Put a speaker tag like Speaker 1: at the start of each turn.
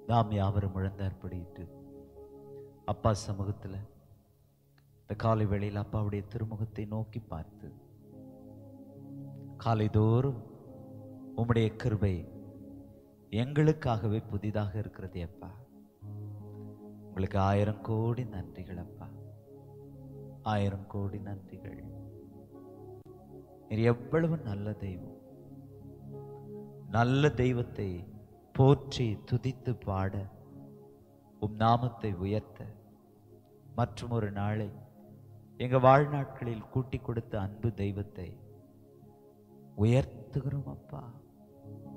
Speaker 1: நாம் யாவரும் முழந்தாற்படியிட்டு அப்பா சமூகத்துல இந்த காலை வேளையில் அப்பாவுடைய திருமுகத்தை நோக்கி பார்த்து காலைதோறும் உம்முடைய கிருபை எங்களுக்காகவே புதிதாக இருக்கிறது அப்பா உங்களுக்கு ஆயிரம் கோடி நன்றிகள் அப்பா ஆயிரம் கோடி நன்றிகள் நீர் எவ்வளவு நல்ல தெய்வம் நல்ல தெய்வத்தை போற்றி துதித்து பாட உம் நாமத்தை உயர்த்த மற்றும் ஒரு நாளை எங்க வாழ்நாட்களில் கூட்டி கொடுத்த அன்பு தெய்வத்தை உயர்த்துகிறோம் அப்பா